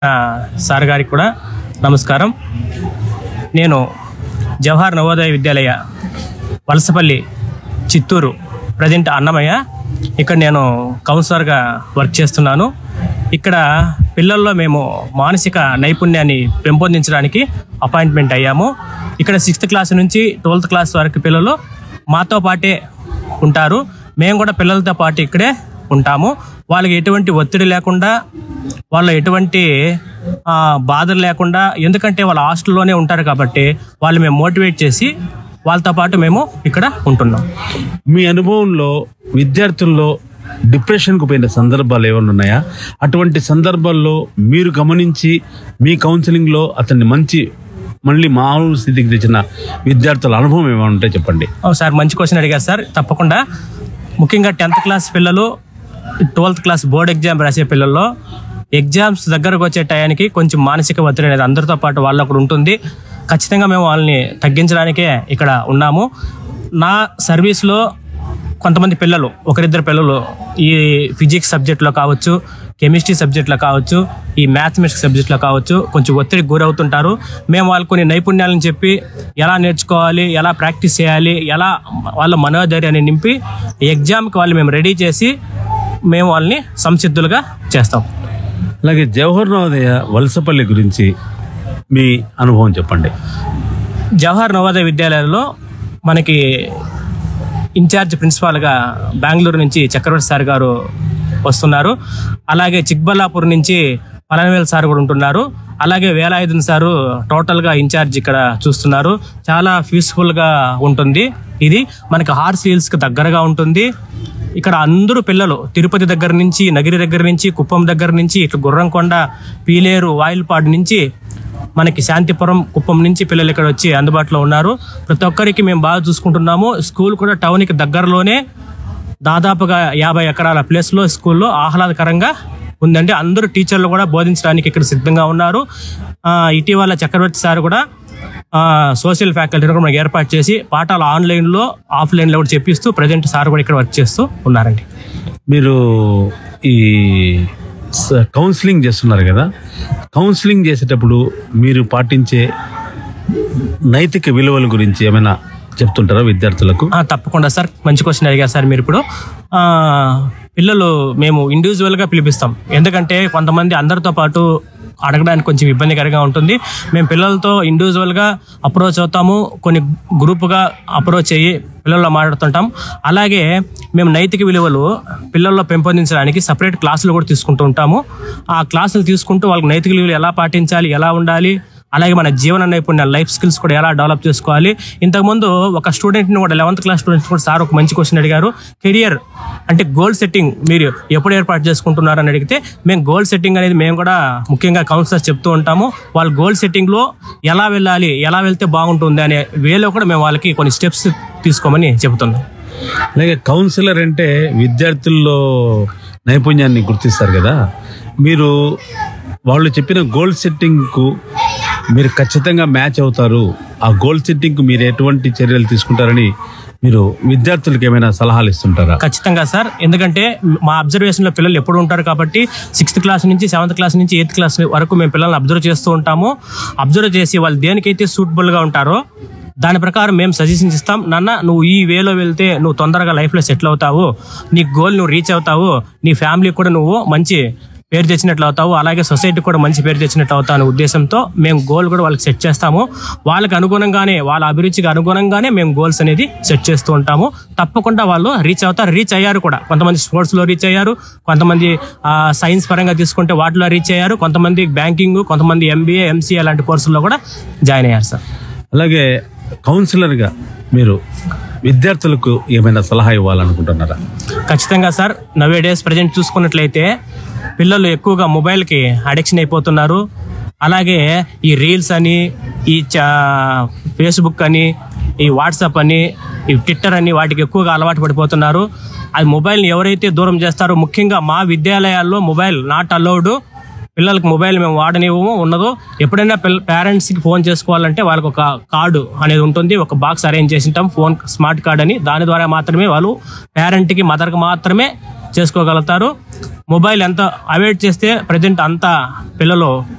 ఆ, సార్ గారికి కూడా నమస్కారం నేను జవహర్ నవోదయ విద్యాలయ వలసపల్లి చిత్తూరు ప్రజెంట్ అన్నమయ్య ఇక్కడ నేను కౌన్సిలర్గా వర్క్ చేస్తున్నాను ఇక్కడ పిల్లల్లో మేము మానసిక నైపుణ్యాన్ని పెంపొందించడానికి అపాయింట్మెంట్ అయ్యాము ఇక్కడ సిక్స్త్ క్లాస్ నుంచి ట్వెల్త్ క్లాస్ వరకు పిల్లలు మాతో పాటే ఉంటారు మేము కూడా పిల్లలతో పాటు ఇక్కడే ఉంటాము వాళ్ళకి ఎటువంటి ఒత్తిడి లేకుండా వాళ్ళ ఎటువంటి ఆ, బాధలు లేకుండా ఎందుకంటే వాళ్ళ హాస్టల్లోనే ఉంటారు కాబట్టి వాళ్ళు మేము మోటివేట్ చేసి వాళ్ళతో పాటు మేము ఇక్కడ ఉంటున్నాం మీ అనుభవంలో విద్యార్థుల్లో డిప్రెషన్కు పోయిన సందర్భాలు ఏమైనా ఉన్నాయా అటువంటి సందర్భాల్లో మీరు గమనించి మీ కౌన్సిలింగ్లో అతన్ని మంచి మళ్ళీ మామూలు స్థితికి తెచ్చిన విద్యార్థుల అనుభవం ఏమైనా ఉంటే చెప్పండి ఓ సార్ మంచి క్వశ్చన్ అడిగారు సార్ తప్పకుండా ముఖ్యంగా టెన్త్ క్లాస్ పిల్లలు ట్వెల్త్ క్లాస్ బోర్డ్ ఎగ్జామ్ రాసే పిల్లల్లో ఎగ్జామ్స్ దగ్గరకు వచ్చే టయానికి కొంచెం మానసిక ఒత్తిడి అనేది అందరితో పాటు వాళ్ళకు కూడా ఉంటుంది ఖచ్చితంగా మేము వాళ్ళని తగ్గించడానికే ఇక్కడ ఉన్నాము నా సర్వీస్లో కొంతమంది పిల్లలు ఒకరిద్దరు పిల్లలు ఈ ఫిజిక్స్ సబ్జెక్ట్లో కావచ్చు కెమిస్ట్రీ సబ్జెక్ట్లో కావచ్చు ఈ మ్యాథమెటిక్స్ సబ్జెక్ట్లో కావచ్చు కొంచెం ఒత్తిడికి గురవుతుంటారు మేము వాళ్ళకు కొన్ని నైపుణ్యాలను చెప్పి ఎలా నేర్చుకోవాలి ఎలా ప్రాక్టీస్ చేయాలి ఎలా వాళ్ళ మనోధైర్యాన్ని నింపి ఎగ్జామ్కి వాళ్ళు మేము రెడీ చేసి మేము వాళ్ళని సంసిద్ధులుగా చేస్తాం అలాగే జవహర్ నవోదయ వలసపల్లి గురించి మీ అనుభవం చెప్పండి జవహర్ నవోదయ విద్యాలయంలో మనకి ఇన్ఛార్జ్ ప్రిన్సిపాల్గా బెంగళూరు నుంచి చక్రవర్తి సార్ గారు వస్తున్నారు అలాగే చిక్బల్లాపూర్ నుంచి పలనవేల్ సార్ కూడా ఉంటున్నారు అలాగే వేలాయుధన్ సారు టోటల్గా ఇన్ఛార్జ్ ఇక్కడ చూస్తున్నారు చాలా పీస్ఫుల్గా ఉంటుంది ఇది మనకి హార్స్ హిల్స్కి దగ్గరగా ఉంటుంది ఇక్కడ అందరూ పిల్లలు తిరుపతి దగ్గర నుంచి నగిరి దగ్గర నుంచి కుప్పం దగ్గర నుంచి ఇట్లా గుర్రంకొండ పీలేరు వాయిల్పాడు నుంచి మనకి శాంతిపురం కుప్పం నుంచి పిల్లలు ఇక్కడ వచ్చి అందుబాటులో ఉన్నారు ప్రతి ఒక్కరికి మేము బాగా చూసుకుంటున్నాము స్కూల్ కూడా టౌన్కి దగ్గరలోనే దాదాపుగా యాభై ఎకరాల ప్లేస్లో స్కూల్లో ఆహ్లాదకరంగా ఉందండి అందరూ టీచర్లు కూడా బోధించడానికి ఇక్కడ సిద్ధంగా ఉన్నారు ఆ, ఇటీవల చక్రవర్తి సార్ కూడా ఆ, సోషల్ ఫ్యాకల్టీని కూడా మనకి ఏర్పాటు చేసి పాఠాలు ఆన్లైన్లో ఆఫ్లైన్లో కూడా చెప్పిస్తూ ప్రజెంట్ సార్ కూడా ఇక్కడ వర్క్ చేస్తూ ఉన్నారండి మీరు ఈ స- కౌన్సిలింగ్ చేస్తున్నారు కదా కౌన్సిలింగ్ చేసేటప్పుడు మీరు పాటించే నైతిక విలువల గురించి ఏమైనా చెప్తుంటారా విద్యార్థులకు ఆ, తప్పకుండా సార్ మంచి క్వశ్చన్ అడిగారు సార్ మీరు ఇప్పుడు ఆ, పిల్లలు మేము ఇండివిజువల్గా పిలిపిస్తాం ఎందుకంటే కొంతమంది అందరితో పాటు అడగడానికి కొంచెం ఇబ్బందికరంగా ఉంటుంది మేము పిల్లలతో ఇండివిజువల్గా అప్రోచ్ అవుతాము కొన్ని గ్రూపుగా అప్రోచ్ అయ్యి పిల్లల్లో మాట్లాడుతుంటాం అలాగే మేము నైతిక విలువలు పిల్లల్లో పెంపొందించడానికి సపరేట్ క్లాసులు కూడా తీసుకుంటూ ఉంటాము ఆ క్లాసులు తీసుకుంటూ వాళ్ళకి నైతిక విలువలు ఎలా పాటించాలి ఎలా ఉండాలి అలాగే మన జీవన నైపుణ్యాలు లైఫ్ స్కిల్స్ కూడా ఎలా డెవలప్ చేసుకోవాలి ఇంతకుముందు ఒక స్టూడెంట్ని కూడా లెవెంత్ క్లాస్ స్టూడెంట్స్ కూడా సార్ ఒక మంచి క్వశ్చన్ అడిగారు కెరియర్ అంటే గోల్ సెట్టింగ్ మీరు ఎప్పుడు ఏర్పాటు చేసుకుంటున్నారు అని అడిగితే మేము గోల్ సెట్టింగ్ అనేది మేము కూడా ముఖ్యంగా కౌన్సిలర్స్ చెప్తూ ఉంటాము వాళ్ళ గోల్ సెట్టింగ్లో ఎలా వెళ్ళాలి ఎలా వెళ్తే బాగుంటుంది అనే వేలో కూడా మేము వాళ్ళకి కొన్ని స్టెప్స్ తీసుకోమని చెబుతున్నాం అలాగే కౌన్సిలర్ అంటే విద్యార్థుల్లో నైపుణ్యాన్ని గుర్తిస్తారు కదా మీరు వాళ్ళు చెప్పిన గోల్ సెట్టింగ్కు మీరు ఖచ్చితంగా మ్యాచ్ అవుతారు ఆ గోల్ సెట్టింగ్కు మీరు ఎటువంటి చర్యలు తీసుకుంటారని మీరు విద్యార్థులకు ఏమైనా సలహాలు ఇస్తుంటారా ఖచ్చితంగా సార్ ఎందుకంటే మా అబ్జర్వేషన్ లో పిల్లలు ఎప్పుడు ఉంటారు కాబట్టి సిక్స్త్ క్లాస్ నుంచి సెవెంత్ క్లాస్ నుంచి ఎయిత్ క్లాస్ వరకు మేము పిల్లల్ని అబ్జర్వ్ చేస్తూ ఉంటాము అబ్జర్వ్ చేసి వాళ్ళు దేనికైతే సూటబుల్ గా ఉంటారో దాని ప్రకారం మేము సజెషన్స్ ఇస్తాం నాన్న నువ్వు ఈ వేలో వెళ్తే నువ్వు తొందరగా లైఫ్లో సెటిల్ అవుతావు నీ గోల్ నువ్వు రీచ్ అవుతావు నీ ఫ్యామిలీకి కూడా నువ్వు మంచి పేరు తెచ్చినట్లు అవుతావు అలాగే సొసైటీ కూడా మంచి పేరు తెచ్చినట్లు అవుతావు అనే ఉద్దేశంతో మేము గోల్ కూడా వాళ్ళకి సెట్ చేస్తాము వాళ్ళకి అనుగుణంగానే వాళ్ళ అభిరుచికి అనుగుణంగానే మేము గోల్స్ అనేది సెట్ చేస్తూ ఉంటాము తప్పకుండా వాళ్ళు రీచ్ అవుతారు రీచ్ అయ్యారు కూడా కొంతమంది స్పోర్ట్స్లో రీచ్ అయ్యారు కొంతమంది ఆ, సైన్స్ పరంగా తీసుకుంటే వాటిలో రీచ్ అయ్యారు కొంతమంది బ్యాంకింగ్ కొంతమంది ఎంబీఏ ఎంసీఏ లాంటి కోర్సుల్లో కూడా జాయిన్ అయ్యారు సార్ అలాగే కౌన్సిలర్గా మీరు విద్యార్థులకు ఏమైనా సలహా ఇవ్వాలనుకుంటున్నారా ఖచ్చితంగా సార్ నవే డేస్ ప్రజెంట్ చూసుకున్నట్లయితే పిల్లలు ఎక్కువగా మొబైల్కి అడిక్షన్ అయిపోతున్నారు అలాగే ఈ రీల్స్ అని ఈ చా ఫేస్బుక్ అని ఈ వాట్సాప్ అని ఈ ట్విట్టర్ అని వాటికి ఎక్కువగా అలవాటు పడిపోతున్నారు అది మొబైల్ని ఎవరైతే దూరం చేస్తారో ముఖ్యంగా మా విద్యాలయాల్లో మొబైల్ నాట్ అలౌడ్ పిల్లలకు మొబైల్ మేము వాడనివ్వము ఉన్నదో ఎప్పుడైనా పిల్ల పేరెంట్స్కి ఫోన్ చేసుకోవాలంటే వాళ్ళకి ఒక కార్డు అనేది ఉంటుంది ఒక బాక్స్ అరేంజ్ చేసి ఉంటాం ఫోన్ స్మార్ట్ కార్డ్ అని దాని ద్వారా మాత్రమే వాళ్ళు పేరెంట్కి మదర్కి మాత్రమే చేసుకోగలుగుతారు మొబైల్ ఎంత అవాయిడ్ చేస్తే ప్రజెంట్ అంతా పిల్లలు